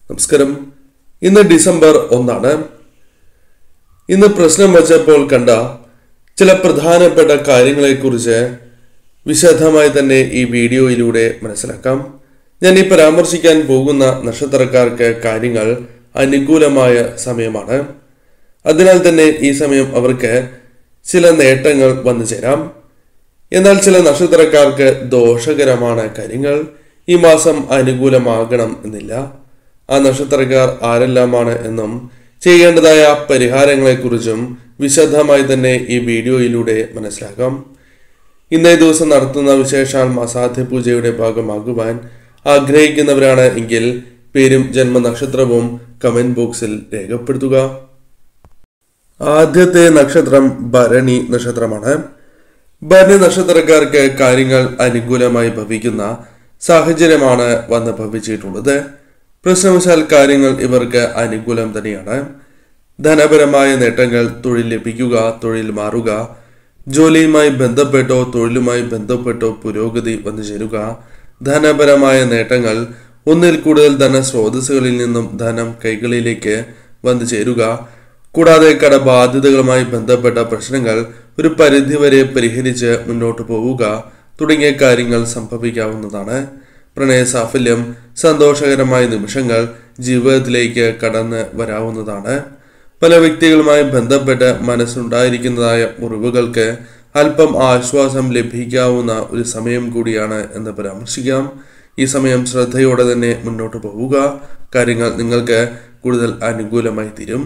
നമസ്കാരം ഇന്ന് ഡിസംബർ ഒന്നാണ് ഇന്ന് പ്രശ്നം വച്ചപ്പോൾ കണ്ട ചില പ്രധാനപ്പെട്ട കാര്യങ്ങളെക്കുറിച്ച് വിശദമായി തന്നെ ഈ വീഡിയോയിലൂടെ മനസ്സിലാക്കാം ഞാൻ ഈ പരാമർശിക്കാൻ പോകുന്ന നക്ഷത്രക്കാർക്ക് കാര്യങ്ങൾ അനുകൂലമായ സമയമാണ് അതിനാൽ തന്നെ ഈ സമയം അവർക്ക് ചില നേട്ടങ്ങൾ വന്നു ചേരാം എന്നാൽ ചില നക്ഷത്രക്കാർക്ക് ദോഷകരമാണ് കാര്യങ്ങൾ ഈ മാസം അനുകൂലമാകണം എന്നില്ല ആ നക്ഷത്രക്കാർ ആരെല്ലാമാണ് എന്നും ചെയ്യേണ്ടതായ പരിഹാരങ്ങളെക്കുറിച്ചും വിശദമായി തന്നെ ഈ വീഡിയോയിലൂടെ മനസ്സിലാക്കാം ഇന്നേ ദിവസം നടത്തുന്ന വിശേഷാൽ അസാധ്യ പൂജയുടെ ഭാഗമാകുവാൻ ആഗ്രഹിക്കുന്നവരാണ് എങ്കിൽ പേരും ജന്മനക്ഷത്രവും കമന്റ് ബോക്സിൽ രേഖപ്പെടുത്തുക ആദ്യത്തെ നക്ഷത്രം ഭരണി നക്ഷത്രമാണ് ഭരണി നക്ഷത്രക്കാർക്ക് കാര്യങ്ങൾ അനുകൂലമായി ഭവിക്കുന്ന സാഹചര്യമാണ് വന്ന് ഭവിച്ചിട്ടുള്ളത് പ്രശ്നവശാൽ കാര്യങ്ങൾ ഇവർക്ക് അനുകൂലം തന്നെയാണ് ധനപരമായ നേട്ടങ്ങൾ തൊഴിൽ ലഭിക്കുക തൊഴിൽ മാറുക ജോലിയുമായി ബന്ധപ്പെട്ടോ തൊഴിലുമായി ബന്ധപ്പെട്ടോ പുരോഗതി വന്നു ചേരുക ധനപരമായ നേട്ടങ്ങൾ ഒന്നിൽ കൂടുതൽ ധനസ്രോതസ്സുകളിൽ നിന്നും ധനം കൈകളിലേക്ക് വന്നു ചേരുക കൂടാതെ കടബാധ്യതകളുമായി ബന്ധപ്പെട്ട പ്രശ്നങ്ങൾ ഒരു പരിധിവരെ പരിഹരിച്ച് മുന്നോട്ട് പോവുക തുടങ്ങിയ കാര്യങ്ങൾ സംഭവിക്കാവുന്നതാണ് പ്രണയ സാഫല്യം സന്തോഷകരമായ നിമിഷങ്ങൾ ജീവിതത്തിലേക്ക് കടന്ന് വരാവുന്നതാണ് പല വ്യക്തികളുമായി ബന്ധപ്പെട്ട് മനസ്സുണ്ടായിരിക്കുന്നതായ മുറിവുകൾക്ക് അല്പം ആശ്വാസം ലഭിക്കാവുന്ന ഒരു സമയം കൂടിയാണ് എന്ന് പരാമർശിക്കാം ഈ സമയം ശ്രദ്ധയോടെ തന്നെ മുന്നോട്ട് പോവുക കാര്യങ്ങൾ നിങ്ങൾക്ക് കൂടുതൽ അനുകൂലമായി തീരും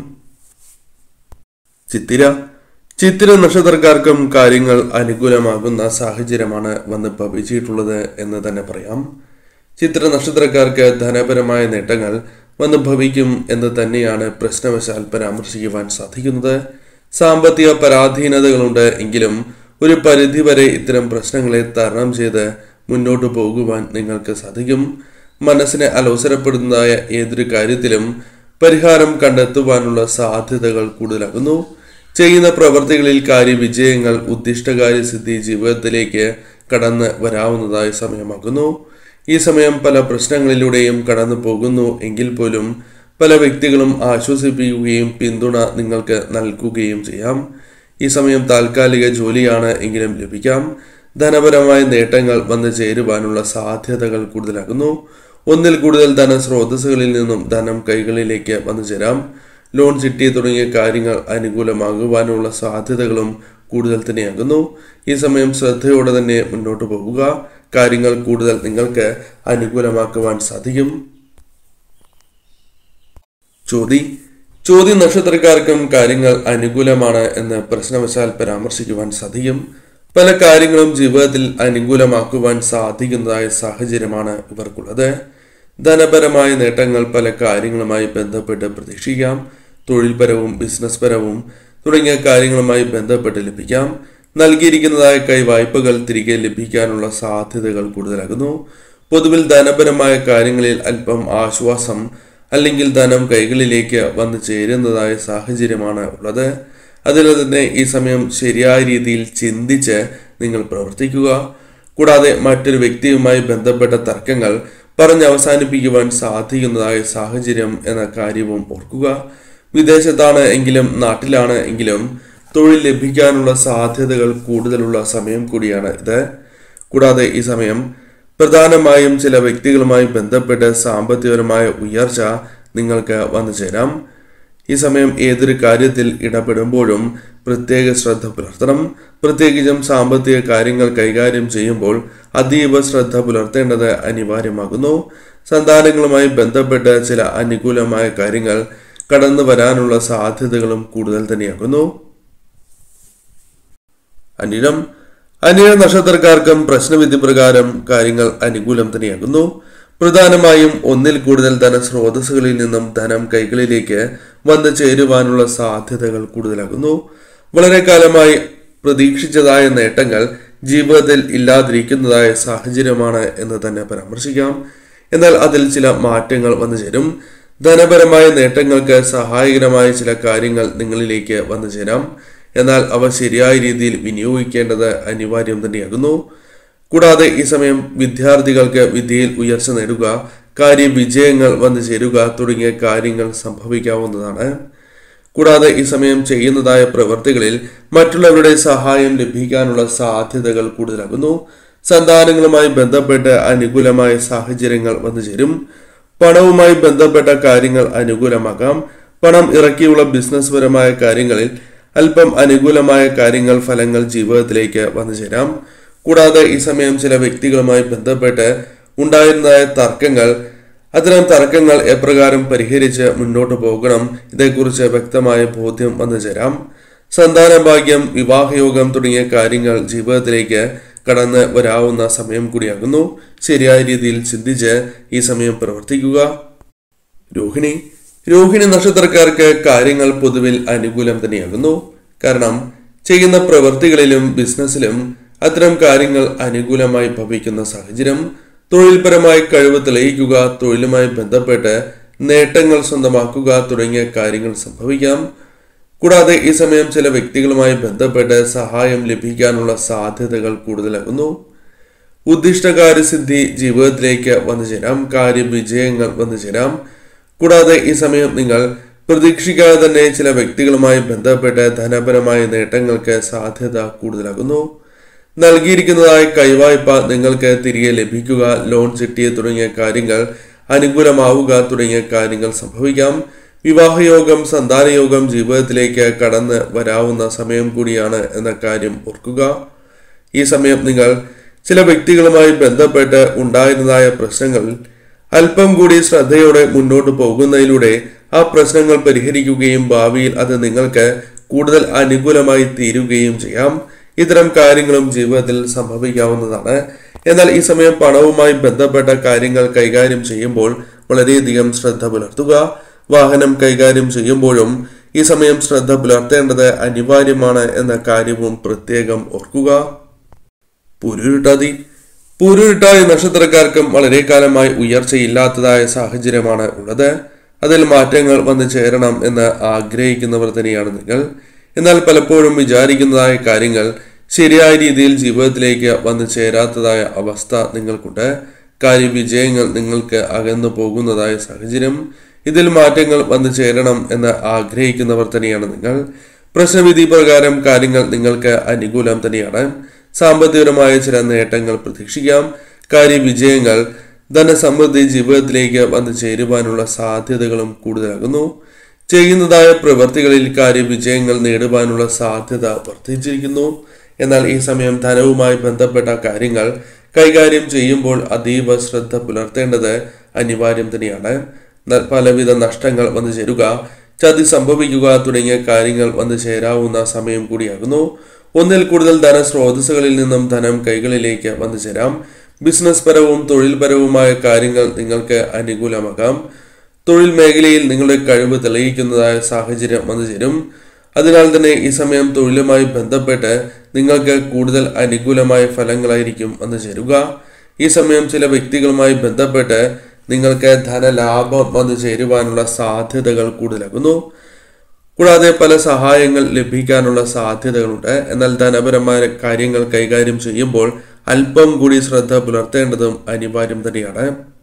ചിത്തിര ചിത്തിര നക്ഷത്രക്കാർക്കും കാര്യങ്ങൾ അനുകൂലമാകുന്ന സാഹചര്യമാണ് വന്ന് ഭവിച്ചിട്ടുള്ളത് എന്ന് തന്നെ പറയാം ചിത്ര നക്ഷത്രക്കാർക്ക് ധനപരമായ നേട്ടങ്ങൾ വന്ന് ഭവിക്കും എന്ന് തന്നെയാണ് പ്രശ്നവശാൽ പരാമർശിക്കുവാൻ സാധിക്കുന്നത് സാമ്പത്തിക പരാധീനതകളുണ്ട് എങ്കിലും ഒരു പരിധിവരെ ഇത്തരം പ്രശ്നങ്ങളെ തരണം ചെയ്ത് മുന്നോട്ട് പോകുവാൻ നിങ്ങൾക്ക് സാധിക്കും മനസ്സിനെ അലോസരപ്പെടുന്നതായ ഏതൊരു കാര്യത്തിലും പരിഹാരം കണ്ടെത്തുവാനുള്ള സാധ്യതകൾ കൂടുതലാകുന്നു ചെയ്യുന്ന പ്രവർത്തികളിൽ കാര്യവിജയങ്ങൾ ഉദ്ദിഷ്ടകാര്യ സിദ്ധി ജീവിതത്തിലേക്ക് കടന്ന് വരാവുന്നതായ സമയമാകുന്നു ഈ സമയം പല പ്രശ്നങ്ങളിലൂടെയും കടന്നു പോകുന്നു എങ്കിൽ പോലും പല വ്യക്തികളും ആശ്വസിപ്പിക്കുകയും പിന്തുണ നിങ്ങൾക്ക് നൽകുകയും ചെയ്യാം ഈ സമയം താൽക്കാലിക ജോലിയാണ് എങ്കിലും ലഭിക്കാം ധനപരമായ നേട്ടങ്ങൾ വന്നു ചേരുവാനുള്ള സാധ്യതകൾ കൂടുതലാകുന്നു ഒന്നിൽ കൂടുതൽ ധനസ്രോതസ്സുകളിൽ നിന്നും ധനം കൈകളിലേക്ക് വന്നു ചേരാം ലോൺ ചിട്ടി തുടങ്ങിയ കാര്യങ്ങൾ അനുകൂലമാകുവാനുള്ള സാധ്യതകളും കൂടുതൽ തന്നെയാകുന്നു ഈ സമയം ശ്രദ്ധയോടെ തന്നെ മുന്നോട്ട് പോവുക കാര്യങ്ങൾ കൂടുതൽ നിങ്ങൾക്ക് അനുകൂലമാക്കുവാൻ സാധിക്കും ചോതി ചോദ്യ നക്ഷത്രക്കാർക്കും കാര്യങ്ങൾ അനുകൂലമാണ് എന്ന് പ്രശ്നവശാൽ പരാമർശിക്കുവാൻ സാധിക്കും പല കാര്യങ്ങളും ജീവിതത്തിൽ അനുകൂലമാക്കുവാൻ സാധിക്കുന്നതായ സാഹചര്യമാണ് ഇവർക്കുള്ളത് ധനപരമായ നേട്ടങ്ങൾ പല കാര്യങ്ങളുമായി ബന്ധപ്പെട്ട് പ്രതീക്ഷിക്കാം തൊഴിൽപരവും ബിസിനസ് പരവും തുടങ്ങിയ കാര്യങ്ങളുമായി ബന്ധപ്പെട്ട് ലഭിക്കാം നൽകിയിരിക്കുന്നതായ കൈവായ്പകൾ തിരികെ ലഭിക്കാനുള്ള സാധ്യതകൾ കൂടുതലാകുന്നു പൊതുവിൽ ധനപരമായ കാര്യങ്ങളിൽ അല്പം ആശ്വാസം അല്ലെങ്കിൽ ധനം കൈകളിലേക്ക് വന്നു ചേരുന്നതായ സാഹചര്യമാണ് ഉള്ളത് അതിനാൽ തന്നെ ഈ സമയം ശരിയായ രീതിയിൽ ചിന്തിച്ച് നിങ്ങൾ പ്രവർത്തിക്കുക കൂടാതെ മറ്റൊരു വ്യക്തിയുമായി ബന്ധപ്പെട്ട തർക്കങ്ങൾ പറഞ്ഞ് അവസാനിപ്പിക്കുവാൻ സാധിക്കുന്നതായ സാഹചര്യം എന്ന കാര്യവും ഓർക്കുക വിദേശത്താണ് എങ്കിലും നാട്ടിലാണ് എങ്കിലും തൊഴിൽ ലഭിക്കാനുള്ള സാധ്യതകൾ കൂടുതലുള്ള സമയം കൂടിയാണ് ഇത് കൂടാതെ ഈ സമയം പ്രധാനമായും ചില വ്യക്തികളുമായി ബന്ധപ്പെട്ട് സാമ്പത്തികപരമായ ഉയർച്ച നിങ്ങൾക്ക് വന്നു ചേരാം ഈ സമയം ഏതൊരു കാര്യത്തിൽ ഇടപെടുമ്പോഴും പ്രത്യേക ശ്രദ്ധ പുലർത്തണം പ്രത്യേകിച്ചും സാമ്പത്തിക കാര്യങ്ങൾ കൈകാര്യം ചെയ്യുമ്പോൾ അതീവ ശ്രദ്ധ പുലർത്തേണ്ടത് അനിവാര്യമാകുന്നു സന്താനങ്ങളുമായി ബന്ധപ്പെട്ട് ചില അനുകൂലമായ കാര്യങ്ങൾ കടന്നു വരാനുള്ള സാധ്യതകളും കൂടുതൽ തന്നെയാകുന്നു അനിരം അനിര നക്ഷത്രക്കാർക്കും പ്രശ്നവിധി പ്രകാരം കാര്യങ്ങൾ അനുകൂലം തന്നെയാകുന്നു പ്രധാനമായും ഒന്നിൽ കൂടുതൽ ധനസ്രോതസ്സുകളിൽ നിന്നും ധനം കൈകളിലേക്ക് വന്നു ചേരുവാനുള്ള സാധ്യതകൾ കൂടുതലാകുന്നു വളരെ കാലമായി പ്രതീക്ഷിച്ചതായ നേട്ടങ്ങൾ ജീവിതത്തിൽ ഇല്ലാതിരിക്കുന്നതായ സാഹചര്യമാണ് എന്ന് തന്നെ പരാമർശിക്കാം എന്നാൽ അതിൽ ചില മാറ്റങ്ങൾ വന്നു ചേരും ധനപരമായ നേട്ടങ്ങൾക്ക് സഹായകരമായ ചില കാര്യങ്ങൾ നിങ്ങളിലേക്ക് വന്നു ചേരാം എന്നാൽ അവ ശരിയായ രീതിയിൽ വിനിയോഗിക്കേണ്ടത് അനിവാര്യം തന്നെയാകുന്നു കൂടാതെ ഈ സമയം വിദ്യാർത്ഥികൾക്ക് വിദ്യയിൽ ഉയർച്ച നേടുക കാര്യവിജയങ്ങൾ വന്നു ചേരുക തുടങ്ങിയ കാര്യങ്ങൾ സംഭവിക്കാവുന്നതാണ് കൂടാതെ ഈ സമയം ചെയ്യുന്നതായ പ്രവൃത്തികളിൽ മറ്റുള്ളവരുടെ സഹായം ലഭിക്കാനുള്ള സാധ്യതകൾ കൂടുതലാകുന്നു സന്താനങ്ങളുമായി ബന്ധപ്പെട്ട് അനുകൂലമായ സാഹചര്യങ്ങൾ വന്നു ചേരും പണവുമായി ബന്ധപ്പെട്ട കാര്യങ്ങൾ അനുകൂലമാകാം പണം ഇറക്കിയുള്ള ബിസിനസ് പരമായ കാര്യങ്ങളിൽ അല്പം അനുകൂലമായ കാര്യങ്ങൾ ഫലങ്ങൾ ജീവിതത്തിലേക്ക് വന്നു ചേരാം കൂടാതെ ഈ സമയം ചില വ്യക്തികളുമായി ബന്ധപ്പെട്ട് ഉണ്ടായിരുന്നതായ തർക്കങ്ങൾ അത്തരം തർക്കങ്ങൾ എപ്രകാരം പരിഹരിച്ച് മുന്നോട്ട് പോകണം ഇതേക്കുറിച്ച് വ്യക്തമായ ബോധ്യം വന്നു ചേരാം സന്താന ഭാഗ്യം വിവാഹയോഗം തുടങ്ങിയ കാര്യങ്ങൾ ജീവിതത്തിലേക്ക് കടന്ന് വരാവുന്ന സമയം കൂടിയാകുന്നു ശരിയായ രീതിയിൽ ചിന്തിച്ച് ഈ സമയം പ്രവർത്തിക്കുക രോഹിണി രോഹിണി നക്ഷത്രക്കാർക്ക് കാര്യങ്ങൾ പൊതുവിൽ അനുകൂലം തന്നെയാകുന്നു കാരണം ചെയ്യുന്ന പ്രവൃത്തികളിലും ബിസിനസ്സിലും അത്തരം കാര്യങ്ങൾ അനുകൂലമായി ഭവിക്കുന്ന സാഹചര്യം തൊഴിൽപരമായി കഴിവ് തെളിയിക്കുക തൊഴിലുമായി ബന്ധപ്പെട്ട് നേട്ടങ്ങൾ സ്വന്തമാക്കുക തുടങ്ങിയ കാര്യങ്ങൾ സംഭവിക്കാം കൂടാതെ ഈ സമയം ചില വ്യക്തികളുമായി ബന്ധപ്പെട്ട് സഹായം ലഭിക്കാനുള്ള സാധ്യതകൾ കൂടുതലാകുന്നു ഉദ്ദിഷ്ടകാര്യസിദ്ധി ജീവിതത്തിലേക്ക് വന്നു ചേരാം കാര്യവിജയങ്ങൾ വന്നു ചേരാം കൂടാതെ ഈ സമയം നിങ്ങൾ പ്രതീക്ഷിക്കാതെ തന്നെ ചില വ്യക്തികളുമായി ബന്ധപ്പെട്ട് ധനപരമായ നേട്ടങ്ങൾക്ക് സാധ്യത കൂടുതലാകുന്നു നൽകിയിരിക്കുന്നതായ കൈവായ്പ നിങ്ങൾക്ക് തിരികെ ലഭിക്കുക ലോൺ ചിട്ടി തുടങ്ങിയ കാര്യങ്ങൾ അനുകൂലമാവുക തുടങ്ങിയ കാര്യങ്ങൾ സംഭവിക്കാം വിവാഹയോഗം സന്താനയോഗം ജീവിതത്തിലേക്ക് കടന്ന് വരാവുന്ന സമയം കൂടിയാണ് എന്ന കാര്യം ഓർക്കുക ഈ സമയം നിങ്ങൾ ചില വ്യക്തികളുമായി ബന്ധപ്പെട്ട് ഉണ്ടായിരുന്നതായ പ്രശ്നങ്ങൾ അല്പം കൂടി ശ്രദ്ധയോടെ മുന്നോട്ട് പോകുന്നതിലൂടെ ആ പ്രശ്നങ്ങൾ പരിഹരിക്കുകയും ഭാവിയിൽ അത് നിങ്ങൾക്ക് കൂടുതൽ അനുകൂലമായി തീരുകയും ചെയ്യാം ഇത്തരം കാര്യങ്ങളും ജീവിതത്തിൽ സംഭവിക്കാവുന്നതാണ് എന്നാൽ ഈ സമയം പണവുമായി ബന്ധപ്പെട്ട കാര്യങ്ങൾ കൈകാര്യം ചെയ്യുമ്പോൾ വളരെയധികം ശ്രദ്ധ പുലർത്തുക വാഹനം കൈകാര്യം ചെയ്യുമ്പോഴും ഈ സമയം ശ്രദ്ധ പുലർത്തേണ്ടത് അനിവാര്യമാണ് എന്ന കാര്യവും പ്രത്യേകം ഓർക്കുക പുരുരുട്ടാതി പുരുരുട്ടാതി നക്ഷത്രക്കാർക്കും വളരെ കാലമായി ഉയർച്ചയില്ലാത്തതായ സാഹചര്യമാണ് ഉള്ളത് അതിൽ മാറ്റങ്ങൾ വന്നു ചേരണം എന്ന് ആഗ്രഹിക്കുന്നവർ തന്നെയാണ് നിങ്ങൾ എന്നാൽ പലപ്പോഴും വിചാരിക്കുന്നതായ കാര്യങ്ങൾ ശരിയായ രീതിയിൽ ജീവിതത്തിലേക്ക് വന്നു ചേരാത്തതായ അവസ്ഥ നിങ്ങൾക്കുണ്ട് കാര്യവിജയങ്ങൾ നിങ്ങൾക്ക് അകന്നു പോകുന്നതായ സാഹചര്യം ഇതിൽ മാറ്റങ്ങൾ വന്നു ചേരണം എന്ന് ആഗ്രഹിക്കുന്നവർ തന്നെയാണ് നിങ്ങൾ പ്രശ്നവിധി പ്രകാരം കാര്യങ്ങൾ നിങ്ങൾക്ക് അനുകൂലം തന്നെയാണ് സാമ്പത്തികപരമായ ചില നേട്ടങ്ങൾ പ്രതീക്ഷിക്കാം കാര്യവിജയങ്ങൾ ധനസമൃദ്ധി ജീവിതത്തിലേക്ക് വന്നു ചേരുവാനുള്ള സാധ്യതകളും കൂടുതലാകുന്നു ചെയ്യുന്നതായ പ്രവൃത്തികളിൽ കാര്യവിജയങ്ങൾ നേടുവാനുള്ള സാധ്യത വർദ്ധിച്ചിരിക്കുന്നു എന്നാൽ ഈ സമയം ധനവുമായി ബന്ധപ്പെട്ട കാര്യങ്ങൾ കൈകാര്യം ചെയ്യുമ്പോൾ അതീവ ശ്രദ്ധ പുലർത്തേണ്ടത് അനിവാര്യം തന്നെയാണ് ന- പലവിധ നഷ്ടങ്ങൾ വന്നു ചേരുക ചതി സംഭവിക്കുക തുടങ്ങിയ കാര്യങ്ങൾ വന്നു ചേരാവുന്ന സമയം കൂടിയാകുന്നു ഒന്നിൽ കൂടുതൽ ധനസ്രോതസ്സുകളിൽ നിന്നും ധനം കൈകളിലേക്ക് വന്നു ചേരാം ബിസിനസ് പരവും തൊഴിൽപരവുമായ കാര്യങ്ങൾ നിങ്ങൾക്ക് അനുകൂലമാകാം തൊഴിൽ മേഖലയിൽ നിങ്ങളുടെ കഴിവ് തെളിയിക്കുന്നതായ സാഹചര്യം വന്നു ചേരും അതിനാൽ തന്നെ ഈ സമയം തൊഴിലുമായി ബന്ധപ്പെട്ട് നിങ്ങൾക്ക് കൂടുതൽ അനുകൂലമായ ഫലങ്ങളായിരിക്കും വന്നു ചേരുക ഈ സമയം ചില വ്യക്തികളുമായി ബന്ധപ്പെട്ട് നിങ്ങൾക്ക് ധനലാഭം വന്നു ചേരുവാനുള്ള സാധ്യതകൾ കൂടുതലാകുന്നു കൂടാതെ പല സഹായങ്ങൾ ലഭിക്കാനുള്ള സാധ്യതകളുണ്ട് എന്നാൽ ധനപരമായ കാര്യങ്ങൾ കൈകാര്യം ചെയ്യുമ്പോൾ അല്പം കൂടി ശ്രദ്ധ പുലർത്തേണ്ടതും അനിവാര്യം തന്നെയാണ്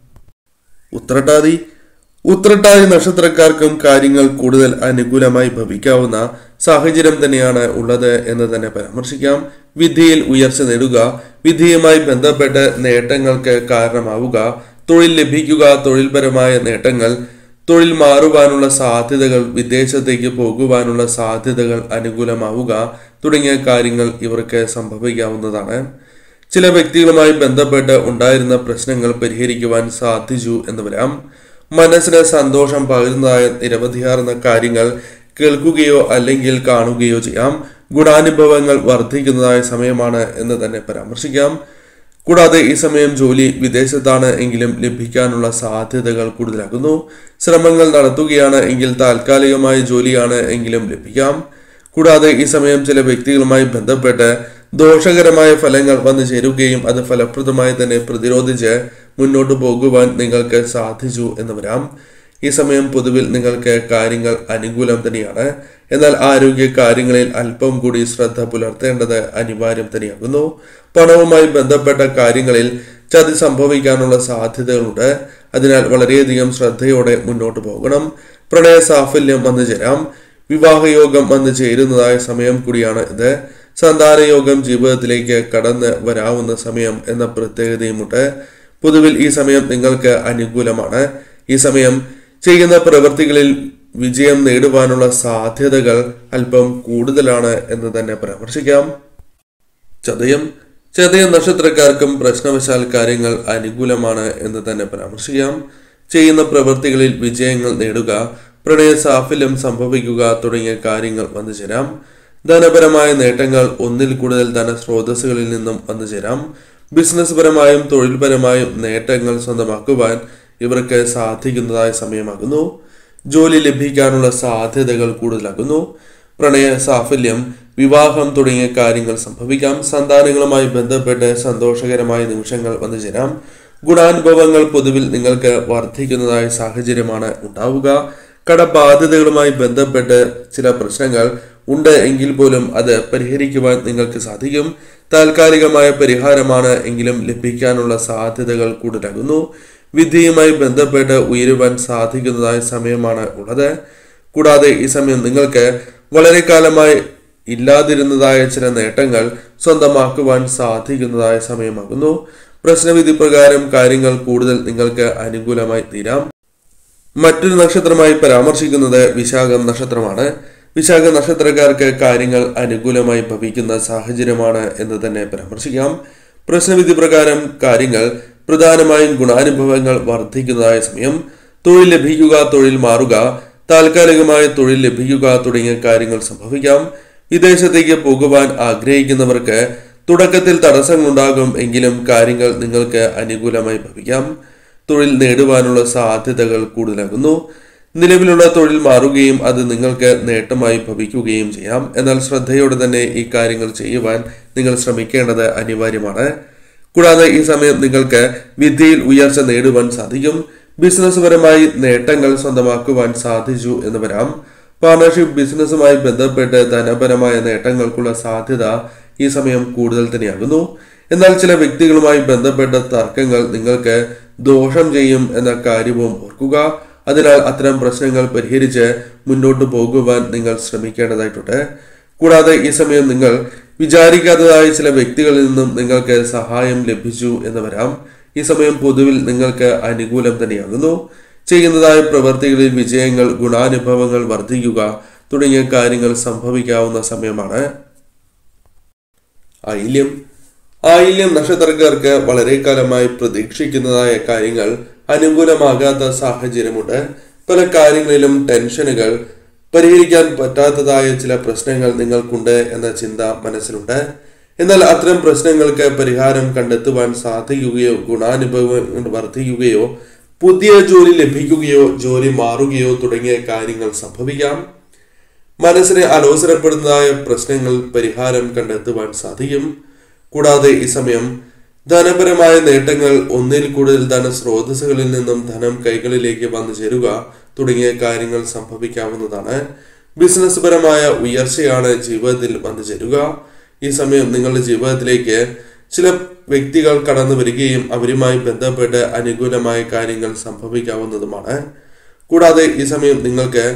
ഉത്രട്ടാതി ഉത്രട്ടാതി നക്ഷത്രക്കാർക്കും കാര്യങ്ങൾ കൂടുതൽ അനുകൂലമായി ഭവിക്കാവുന്ന സാഹചര്യം തന്നെയാണ് ഉള്ളത് എന്ന് തന്നെ പരാമർശിക്കാം വിധിയിൽ ഉയർച്ച നേടുക വിധിയുമായി ബന്ധപ്പെട്ട് നേട്ടങ്ങൾക്ക് കാരണമാവുക തൊഴിൽ ലഭിക്കുക തൊഴിൽപരമായ നേട്ടങ്ങൾ തൊഴിൽ മാറുവാനുള്ള സാധ്യതകൾ വിദേശത്തേക്ക് പോകുവാനുള്ള സാധ്യതകൾ അനുകൂലമാവുക തുടങ്ങിയ കാര്യങ്ങൾ ഇവർക്ക് സംഭവിക്കാവുന്നതാണ് ചില വ്യക്തികളുമായി ബന്ധപ്പെട്ട് ഉണ്ടായിരുന്ന പ്രശ്നങ്ങൾ പരിഹരിക്കുവാൻ സാധിച്ചു എന്ന് വരാം മനസ്സിന് സന്തോഷം പകരുന്നതായ നിരവധിയാർന്ന കാര്യങ്ങൾ കേൾക്കുകയോ അല്ലെങ്കിൽ കാണുകയോ ചെയ്യാം ഗുണാനുഭവങ്ങൾ വർദ്ധിക്കുന്നതായ സമയമാണ് എന്ന് തന്നെ പരാമർശിക്കാം കൂടാതെ ഈ സമയം ജോലി വിദേശത്താണ് എങ്കിലും ലഭിക്കാനുള്ള സാധ്യതകൾ കൂടുതലാകുന്നു ശ്രമങ്ങൾ നടത്തുകയാണ് എങ്കിൽ താൽക്കാലികമായ ജോലിയാണ് എങ്കിലും ലഭിക്കാം കൂടാതെ ഈ സമയം ചില വ്യക്തികളുമായി ബന്ധപ്പെട്ട് ദോഷകരമായ ഫലങ്ങൾ വന്നു ചേരുകയും അത് ഫലപ്രദമായി തന്നെ പ്രതിരോധിച്ച് മുന്നോട്ട് പോകുവാൻ നിങ്ങൾക്ക് സാധിച്ചു എന്ന് വരാം ഈ സമയം പൊതുവിൽ നിങ്ങൾക്ക് കാര്യങ്ങൾ അനുകൂലം തന്നെയാണ് എന്നാൽ ആരോഗ്യ കാര്യങ്ങളിൽ അല്പം കൂടി ശ്രദ്ധ പുലർത്തേണ്ടത് അനിവാര്യം തന്നെയാകുന്നു പണവുമായി ബന്ധപ്പെട്ട കാര്യങ്ങളിൽ ചതി സംഭവിക്കാനുള്ള സാധ്യതകളുണ്ട് അതിനാൽ വളരെയധികം ശ്രദ്ധയോടെ മുന്നോട്ട് പോകണം പ്രണയ സാഫല്യം വന്നു ചേരാം വിവാഹയോഗം വന്നു ചേരുന്നതായ സമയം കൂടിയാണ് ഇത് സന്താനയോഗം ജീവിതത്തിലേക്ക് കടന്ന് വരാവുന്ന സമയം എന്ന പ്രത്യേകതയുമുണ്ട് പൊതുവിൽ ഈ സമയം നിങ്ങൾക്ക് അനുകൂലമാണ് ഈ സമയം ചെയ്യുന്ന പ്രവൃത്തികളിൽ വിജയം നേടുവാനുള്ള സാധ്യതകൾ അല്പം കൂടുതലാണ് എന്ന് തന്നെ പരാമർശിക്കാം ചതയം ചതയം നക്ഷത്രക്കാർക്കും പ്രശ്നവശാൽ കാര്യങ്ങൾ അനുകൂലമാണ് എന്ന് തന്നെ പരാമർശിക്കാം ചെയ്യുന്ന പ്രവൃത്തികളിൽ വിജയങ്ങൾ നേടുക പ്രണയ സാഫല്യം സംഭവിക്കുക തുടങ്ങിയ കാര്യങ്ങൾ വന്നു ചേരാം ധനപരമായ നേട്ടങ്ങൾ ഒന്നിൽ കൂടുതൽ ധനസ്രോതസ്സുകളിൽ നിന്നും വന്നു ചേരാം ബിസിനസ് പരമായും തൊഴിൽപരമായും നേട്ടങ്ങൾ സ്വന്തമാക്കുവാൻ ഇവർക്ക് സാധിക്കുന്നതായ സമയമാകുന്നു ജോലി ലഭിക്കാനുള്ള സാധ്യതകൾ കൂടുതലാകുന്നു പ്രണയ സാഫല്യം വിവാഹം തുടങ്ങിയ കാര്യങ്ങൾ സംഭവിക്കാം സന്താനങ്ങളുമായി ബന്ധപ്പെട്ട് സന്തോഷകരമായ നിമിഷങ്ങൾ വന്നു ചേരാം ഗുണാനുഭവങ്ങൾ പൊതുവിൽ നിങ്ങൾക്ക് വർദ്ധിക്കുന്നതായ സാഹചര്യമാണ് ഉണ്ടാവുക കടബാധ്യതകളുമായി ബന്ധപ്പെട്ട് ചില പ്രശ്നങ്ങൾ ഉണ്ട് എങ്കിൽ പോലും അത് പരിഹരിക്കുവാൻ നിങ്ങൾക്ക് സാധിക്കും താൽക്കാലികമായ പരിഹാരമാണ് എങ്കിലും ലഭിക്കാനുള്ള സാധ്യതകൾ കൂടുതലാകുന്നു വിദ്യയുമായി ബന്ധപ്പെട്ട് ഉയരുവാൻ സാധിക്കുന്നതായ സമയമാണ് ഉള്ളത് കൂടാതെ ഈ സമയം നിങ്ങൾക്ക് വളരെ കാലമായി ഇല്ലാതിരുന്നതായ ചില നേട്ടങ്ങൾ സ്വന്തമാക്കുവാൻ സാധിക്കുന്നതായ സമയമാകുന്നു പ്രശ്നവിധി പ്രകാരം കാര്യങ്ങൾ കൂടുതൽ നിങ്ങൾക്ക് അനുകൂലമായി തീരാം മറ്റൊരു നക്ഷത്രമായി പരാമർശിക്കുന്നത് വിശാഖം നക്ഷത്രമാണ് വിശാഖ നക്ഷത്രക്കാർക്ക് കാര്യങ്ങൾ അനുകൂലമായി ഭവിക്കുന്ന സാഹചര്യമാണ് എന്ന് തന്നെ പരാമർശിക്കാം പ്രശ്നവിധി പ്രകാരം കാര്യങ്ങൾ പ്രധാനമായും ഗുണാനുഭവങ്ങൾ വർദ്ധിക്കുന്നതായ സമയം തൊഴിൽ ലഭിക്കുക തൊഴിൽ മാറുക താൽക്കാലികമായ തൊഴിൽ ലഭിക്കുക തുടങ്ങിയ കാര്യങ്ങൾ സംഭവിക്കാം വിദേശത്തേക്ക് പോകുവാൻ ആഗ്രഹിക്കുന്നവർക്ക് തുടക്കത്തിൽ തടസ്സങ്ങളുണ്ടാകും എങ്കിലും കാര്യങ്ങൾ നിങ്ങൾക്ക് അനുകൂലമായി ഭവിക്കാം തൊഴിൽ നേടുവാനുള്ള സാധ്യതകൾ കൂടുതലാകുന്നു നിലവിലുള്ള തൊഴിൽ മാറുകയും അത് നിങ്ങൾക്ക് നേട്ടമായി ഭവിക്കുകയും ചെയ്യാം എന്നാൽ ശ്രദ്ധയോടെ തന്നെ ഈ കാര്യങ്ങൾ ചെയ്യുവാൻ നിങ്ങൾ ശ്രമിക്കേണ്ടത് അനിവാര്യമാണ് കൂടാതെ ഈ സമയം നിങ്ങൾക്ക് വിദ്യയിൽ ഉയർച്ച നേടുവാൻ സാധിക്കും ബിസിനസ് പരമായി നേട്ടങ്ങൾ സ്വന്തമാക്കുവാൻ സാധിച്ചു എന്ന് വരാം പാർട്ണർഷിപ്പ് ബിസിനസ്സുമായി ബന്ധപ്പെട്ട് ധനപരമായ നേട്ടങ്ങൾക്കുള്ള സാധ്യത ഈ സമയം കൂടുതൽ തന്നെയാകുന്നു എന്നാൽ ചില വ്യക്തികളുമായി ബന്ധപ്പെട്ട തർക്കങ്ങൾ നിങ്ങൾക്ക് ദോഷം ചെയ്യും എന്ന കാര്യവും ഓർക്കുക അതിനാൽ അത്തരം പ്രശ്നങ്ങൾ പരിഹരിച്ച് മുന്നോട്ട് പോകുവാൻ നിങ്ങൾ ശ്രമിക്കേണ്ടതായിട്ടുണ്ട് കൂടാതെ ഈ സമയം നിങ്ങൾ വിചാരിക്കാത്തതായ ചില വ്യക്തികളിൽ നിന്നും നിങ്ങൾക്ക് സഹായം ലഭിച്ചു എന്ന് വരാം ഈ സമയം പൊതുവിൽ നിങ്ങൾക്ക് അനുകൂലം തന്നെയാകുന്നു ചെയ്യുന്നതായ പ്രവൃത്തികളിൽ വിജയങ്ങൾ ഗുണാനുഭവങ്ങൾ വർദ്ധിക്കുക തുടങ്ങിയ കാര്യങ്ങൾ സംഭവിക്കാവുന്ന സമയമാണ് ആയില്യം ആയില്യം നക്ഷത്രക്കാർക്ക് വളരെ കാലമായി പ്രതീക്ഷിക്കുന്നതായ കാര്യങ്ങൾ അനുകൂലമാകാത്ത സാഹചര്യമുണ്ട് പല കാര്യങ്ങളിലും ടെൻഷനുകൾ പരിഹരിക്കാൻ പറ്റാത്തതായ ചില പ്രശ്നങ്ങൾ നിങ്ങൾക്കുണ്ട് എന്ന ചിന്ത മനസ്സിലുണ്ട് എന്നാൽ അത്തരം പ്രശ്നങ്ങൾക്ക് പരിഹാരം കണ്ടെത്തുവാൻ സാധിക്കുകയോ ഗുണാനുഭവങ്ങൾ വർദ്ധിക്കുകയോ പുതിയ ജോലി ലഭിക്കുകയോ ജോലി മാറുകയോ തുടങ്ങിയ കാര്യങ്ങൾ സംഭവിക്കാം മനസ്സിനെ അലോസരപ്പെടുന്നതായ പ്രശ്നങ്ങൾ പരിഹാരം കണ്ടെത്തുവാൻ സാധിക്കും കൂടാതെ ഈ സമയം ധനപരമായ നേട്ടങ്ങൾ ഒന്നിൽ കൂടുതൽ ധനസ്രോതസ്സുകളിൽ നിന്നും ധനം കൈകളിലേക്ക് വന്നു ചേരുക തുടങ്ങിയ കാര്യങ്ങൾ സംഭവിക്കാവുന്നതാണ് ബിസിനസ് പരമായ ഉയർച്ചയാണ് ജീവിതത്തിൽ വന്നു ചേരുക ഈ സമയം നിങ്ങളുടെ ജീവിതത്തിലേക്ക് ചില വ്യക്തികൾ കടന്നു വരികയും അവരുമായി ബന്ധപ്പെട്ട് അനുകൂലമായ കാര്യങ്ങൾ സംഭവിക്കാവുന്നതുമാണ് കൂടാതെ ഈ സമയം നിങ്ങൾക്ക്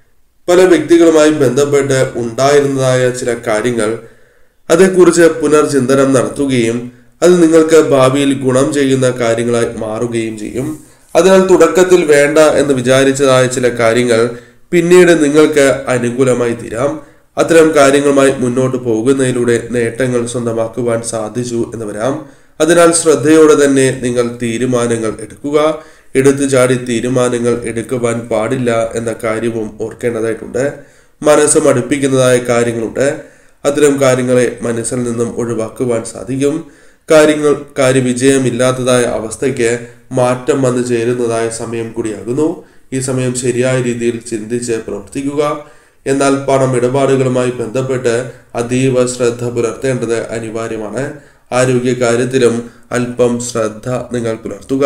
പല വ്യക്തികളുമായി ബന്ധപ്പെട്ട് ഉണ്ടായിരുന്നതായ ചില കാര്യങ്ങൾ അതേക്കുറിച്ച് പുനർചിന്തനം നടത്തുകയും അത് നിങ്ങൾക്ക് ഭാവിയിൽ ഗുണം ചെയ്യുന്ന കാര്യങ്ങളായി മാറുകയും ചെയ്യും അതിനാൽ തുടക്കത്തിൽ വേണ്ട എന്ന് വിചാരിച്ചതായ ചില കാര്യങ്ങൾ പിന്നീട് നിങ്ങൾക്ക് അനുകൂലമായി തീരാം അത്തരം കാര്യങ്ങളുമായി മുന്നോട്ട് പോകുന്നതിലൂടെ നേട്ടങ്ങൾ സ്വന്തമാക്കുവാൻ സാധിച്ചു എന്ന് വരാം അതിനാൽ ശ്രദ്ധയോടെ തന്നെ നിങ്ങൾ തീരുമാനങ്ങൾ എടുക്കുക എടുത്തു ചാടി തീരുമാനങ്ങൾ എടുക്കുവാൻ പാടില്ല എന്ന കാര്യവും ഓർക്കേണ്ടതായിട്ടുണ്ട് മനസ്സ് മടുപ്പിക്കുന്നതായ കാര്യങ്ങളുണ്ട് അത്തരം കാര്യങ്ങളെ മനസ്സിൽ നിന്നും ഒഴിവാക്കുവാൻ സാധിക്കും കാര്യങ്ങൾ കാര്യവിജയമില്ലാത്തതായ അവസ്ഥയ്ക്ക് മാറ്റം വന്നു ചേരുന്നതായ സമയം കൂടിയാകുന്നു ഈ സമയം ശരിയായ രീതിയിൽ ചിന്തിച്ച് പ്രവർത്തിക്കുക എന്നാൽ പണം ഇടപാടുകളുമായി ബന്ധപ്പെട്ട് അതീവ ശ്രദ്ധ പുലർത്തേണ്ടത് അനിവാര്യമാണ് ആരോഗ്യ കാര്യത്തിലും അല്പം ശ്രദ്ധ നിങ്ങൾ പുലർത്തുക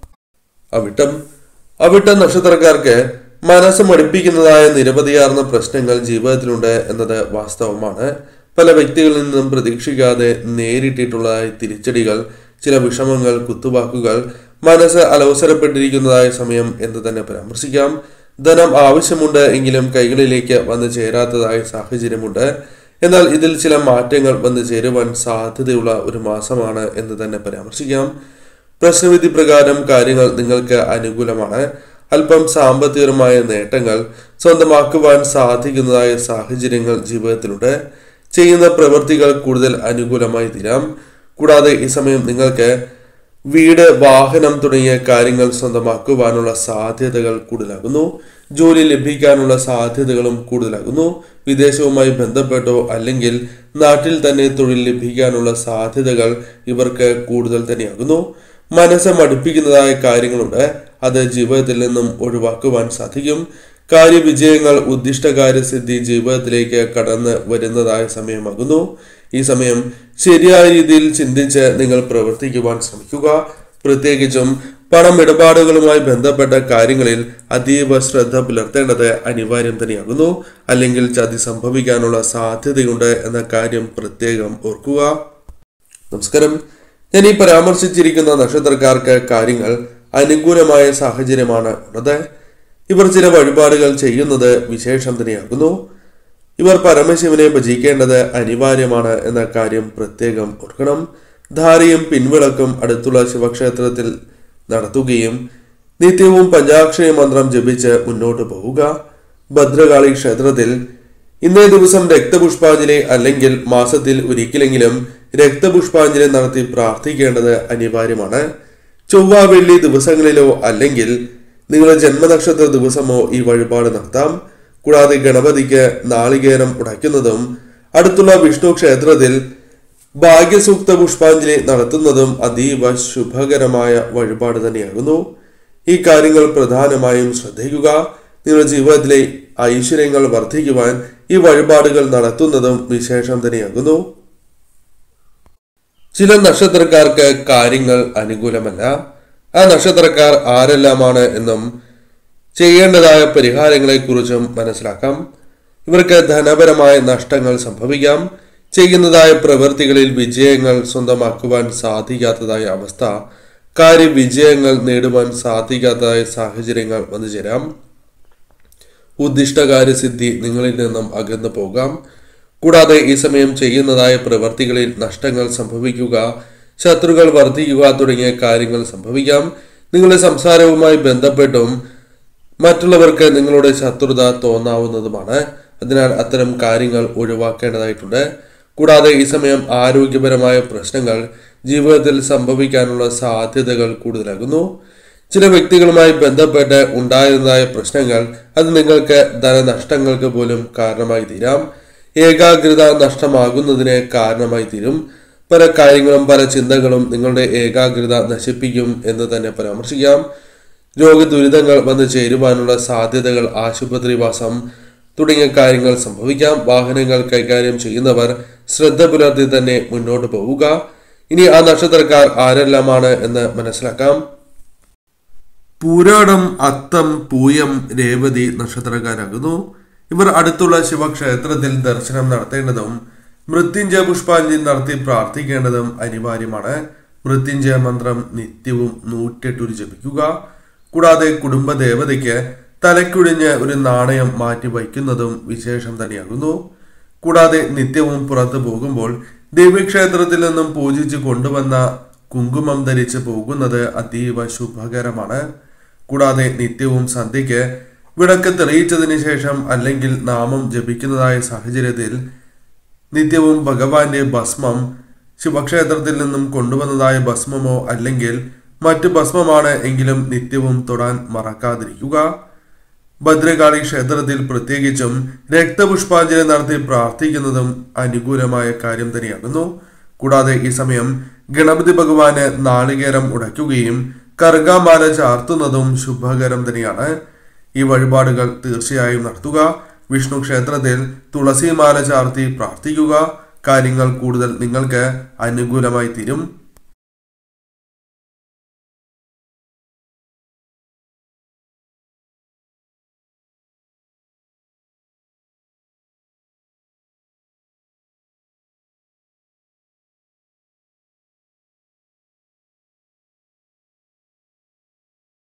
അവിട്ടം അവിട്ടം നക്ഷത്രക്കാർക്ക് മനസ്സ് മടുപ്പിക്കുന്നതായ നിരവധിയാർന്ന പ്രശ്നങ്ങൾ ജീവിതത്തിലുണ്ട് എന്നത് വാസ്തവമാണ് പല വ്യക്തികളിൽ നിന്നും പ്രതീക്ഷിക്കാതെ നേരിട്ടിട്ടുള്ളതായ തിരിച്ചടികൾ ചില വിഷമങ്ങൾ കുത്തുവാക്കുകൾ മനസ്സ് അലവസരപ്പെട്ടിരിക്കുന്നതായ സമയം എന്ന് തന്നെ പരാമർശിക്കാം ധനം ആവശ്യമുണ്ട് എങ്കിലും കൈകളിലേക്ക് വന്നു ചേരാത്തതായ സാഹചര്യമുണ്ട് എന്നാൽ ഇതിൽ ചില മാറ്റങ്ങൾ വന്നു ചേരുവാൻ സാധ്യതയുള്ള ഒരു മാസമാണ് എന്ന് തന്നെ പരാമർശിക്കാം പ്രശ്നവിധി പ്രകാരം കാര്യങ്ങൾ നിങ്ങൾക്ക് അനുകൂലമാണ് അല്പം സാമ്പത്തികപരമായ നേട്ടങ്ങൾ സ്വന്തമാക്കുവാൻ സാധിക്കുന്നതായ സാഹചര്യങ്ങൾ ജീവിതത്തിലുണ്ട് ചെയ്യുന്ന പ്രവൃത്തികൾ കൂടുതൽ അനുകൂലമായി തീരാം കൂടാതെ ഈ സമയം നിങ്ങൾക്ക് വീട് വാഹനം തുടങ്ങിയ കാര്യങ്ങൾ സ്വന്തമാക്കുവാനുള്ള സാധ്യതകൾ കൂടുതലാകുന്നു ജോലി ലഭിക്കാനുള്ള സാധ്യതകളും കൂടുതലാകുന്നു വിദേശവുമായി ബന്ധപ്പെട്ടോ അല്ലെങ്കിൽ നാട്ടിൽ തന്നെ തൊഴിൽ ലഭിക്കാനുള്ള സാധ്യതകൾ ഇവർക്ക് കൂടുതൽ തന്നെയാകുന്നു മനസ്സ് മടുപ്പിക്കുന്നതായ കാര്യങ്ങളുണ്ട് അത് ജീവിതത്തിൽ നിന്നും ഒഴിവാക്കുവാൻ സാധിക്കും കാര്യവിജയങ്ങൾ ഉദ്ദിഷ്ട കാര്യസിദ്ധി ജീവിതത്തിലേക്ക് കടന്ന് വരുന്നതായ സമയമാകുന്നു ഈ സമയം ശരിയായ രീതിയിൽ ചിന്തിച്ച് നിങ്ങൾ പ്രവർത്തിക്കുവാൻ ശ്രമിക്കുക പ്രത്യേകിച്ചും പണം ഇടപാടുകളുമായി ബന്ധപ്പെട്ട കാര്യങ്ങളിൽ അതീവ ശ്രദ്ധ പുലർത്തേണ്ടത് അനിവാര്യം തന്നെയാകുന്നു അല്ലെങ്കിൽ ചതി സംഭവിക്കാനുള്ള സാധ്യതയുണ്ട് എന്ന കാര്യം പ്രത്യേകം ഓർക്കുക നമസ്കാരം ഞാൻ ഈ പരാമർശിച്ചിരിക്കുന്ന നക്ഷത്രക്കാർക്ക് കാര്യങ്ങൾ അനുകൂലമായ സാഹചര്യമാണ് ഉള്ളത് ഇവർ ചില വഴിപാടുകൾ ചെയ്യുന്നത് വിശേഷം തന്നെയാകുന്നു ഇവർ പരമശിവനെ ഭജിക്കേണ്ടത് അനിവാര്യമാണ് എന്ന കാര്യം പ്രത്യേകം ഓർക്കണം ധാരയും പിൻവിളക്കും അടുത്തുള്ള ശിവക്ഷേത്രത്തിൽ നടത്തുകയും നിത്യവും പഞ്ചാക്ഷരി മന്ത്രം ജപിച്ച് മുന്നോട്ട് പോവുക ഭദ്രകാളി ക്ഷേത്രത്തിൽ ഇന്നേ ദിവസം രക്തപുഷ്പാഞ്ജലി അല്ലെങ്കിൽ മാസത്തിൽ ഒരിക്കലെങ്കിലും രക്തപുഷ്പാഞ്ജലി നടത്തി പ്രാർത്ഥിക്കേണ്ടത് അനിവാര്യമാണ് ചൊവ്വ വെള്ളി ദിവസങ്ങളിലോ അല്ലെങ്കിൽ നിങ്ങളുടെ ജന്മനക്ഷത്ര ദിവസമോ ഈ വഴിപാട് നടത്താം കൂടാതെ ഗണപതിക്ക് നാളികേരം ഉടയ്ക്കുന്നതും അടുത്തുള്ള വിഷ്ണു ക്ഷേത്രത്തിൽ ഭാഗ്യസൂക്ത പുഷ്പാഞ്ജലി നടത്തുന്നതും അതീവ ശുഭകരമായ വഴിപാട് തന്നെയാകുന്നു ഈ കാര്യങ്ങൾ പ്രധാനമായും ശ്രദ്ധിക്കുക നിങ്ങളുടെ ജീവിതത്തിലെ ഐശ്വര്യങ്ങൾ വർദ്ധിക്കുവാൻ ഈ വഴിപാടുകൾ നടത്തുന്നതും വിശേഷം തന്നെയാകുന്നു ചില നക്ഷത്രക്കാർക്ക് കാര്യങ്ങൾ അനുകൂലമല്ല ആ നക്ഷത്രക്കാർ ആരെല്ലാമാണ് എന്നും ചെയ്യേണ്ടതായ പരിഹാരങ്ങളെക്കുറിച്ചും മനസ്സിലാക്കാം ഇവർക്ക് ധനപരമായ നഷ്ടങ്ങൾ സംഭവിക്കാം ചെയ്യുന്നതായ പ്രവൃത്തികളിൽ വിജയങ്ങൾ സ്വന്തമാക്കുവാൻ സാധിക്കാത്തതായ അവസ്ഥ കാര്യവിജയങ്ങൾ നേടുവാൻ സാധിക്കാത്തതായ സാഹചര്യങ്ങൾ വന്നു ചേരാം ഉദ്ദിഷ്ടകാര്യസിദ്ധി നിങ്ങളിൽ നിന്നും അകന്നു പോകാം കൂടാതെ ഈ സമയം ചെയ്യുന്നതായ പ്രവർത്തികളിൽ നഷ്ടങ്ങൾ സംഭവിക്കുക ശത്രുക്കൾ വർദ്ധിക്കുക തുടങ്ങിയ കാര്യങ്ങൾ സംഭവിക്കാം നിങ്ങളുടെ സംസാരവുമായി ബന്ധപ്പെട്ടും മറ്റുള്ളവർക്ക് നിങ്ങളുടെ ശത്രുത തോന്നാവുന്നതുമാണ് അതിനാൽ അത്തരം കാര്യങ്ങൾ ഒഴിവാക്കേണ്ടതായിട്ടുണ്ട് കൂടാതെ ഈ സമയം ആരോഗ്യപരമായ പ്രശ്നങ്ങൾ ജീവിതത്തിൽ സംഭവിക്കാനുള്ള സാധ്യതകൾ കൂടുതലാകുന്നു ചില വ്യക്തികളുമായി ബന്ധപ്പെട്ട് ഉണ്ടായിരുന്നതായ പ്രശ്നങ്ങൾ അത് നിങ്ങൾക്ക് ധനനഷ്ടങ്ങൾക്ക് പോലും കാരണമായി തീരാം ഏകാഗ്രത നഷ്ടമാകുന്നതിന് കാരണമായി തീരും പല കാര്യങ്ങളും പല ചിന്തകളും നിങ്ങളുടെ ഏകാഗ്രത നശിപ്പിക്കും എന്ന് തന്നെ പരാമർശിക്കാം രോഗദുരിതങ്ങൾ വന്നു ചേരുവാനുള്ള സാധ്യതകൾ ആശുപത്രിവാസം തുടങ്ങിയ കാര്യങ്ങൾ സംഭവിക്കാം വാഹനങ്ങൾ കൈകാര്യം ചെയ്യുന്നവർ ശ്രദ്ധ പുലർത്തി തന്നെ മുന്നോട്ട് പോവുക ഇനി ആ നക്ഷത്രക്കാർ ആരെല്ലാമാണ് എന്ന് മനസ്സിലാക്കാം പൂരാടം അത്തം പൂയം രേവതി നക്ഷത്രക്കാരാകുന്നു ഇവർ അടുത്തുള്ള ശിവക്ഷേത്രത്തിൽ ദർശനം നടത്തേണ്ടതും മൃത്യുഞ്ജയ പുഷ്പാഞ്ജലി നടത്തി പ്രാർത്ഥിക്കേണ്ടതും അനിവാര്യമാണ് മൃത്യുഞ്ജയ മന്ത്രം നിത്യവും നൂറ്റെട്ടൂരി ജപിക്കുക കൂടാതെ കുടുംബ ദേവതയ്ക്ക് തലക്കുഴിഞ്ഞ് ഒരു നാണയം മാറ്റി വയ്ക്കുന്നതും വിശേഷം തന്നെയാകുന്നു കൂടാതെ നിത്യവും പുറത്തു പോകുമ്പോൾ ദേവീക്ഷേത്രത്തിൽ നിന്നും പൂജിച്ച് കൊണ്ടുവന്ന കുങ്കുമം ധരിച്ച് പോകുന്നത് അതീവ ശുഭകരമാണ് കൂടാതെ നിത്യവും സന്ധ്യയ്ക്ക് വിളക്ക് തെളിയിച്ചതിന് ശേഷം അല്ലെങ്കിൽ നാമം ജപിക്കുന്നതായ സാഹചര്യത്തിൽ നിത്യവും ഭഗവാന്റെ ഭസ്മം ശിവക്ഷേത്രത്തിൽ നിന്നും കൊണ്ടുവന്നതായ ഭസ്മമോ അല്ലെങ്കിൽ മറ്റ് ഭസ്മമാണ് എങ്കിലും നിത്യവും തൊടാൻ മറക്കാതിരിക്കുക ഭദ്രകാളി ക്ഷേത്രത്തിൽ പ്രത്യേകിച്ചും രക്തപുഷ്പാഞ്ജലി നടത്തി പ്രാർത്ഥിക്കുന്നതും അനുകൂലമായ കാര്യം തന്നെയാകുന്നു കൂടാതെ ഈ സമയം ഗണപതി ഭഗവാന് നാളികേരം ഉടയ്ക്കുകയും കറുകാമാല ചാർത്തുന്നതും ശുഭകരം തന്നെയാണ് ഈ വഴിപാടുകൾ തീർച്ചയായും നടത്തുക വിഷ്ണു ക്ഷേത്രത്തിൽ തുളസിമാല ചാർത്തി പ്രാർത്ഥിക്കുക കാര്യങ്ങൾ കൂടുതൽ നിങ്ങൾക്ക് അനുകൂലമായി തീരും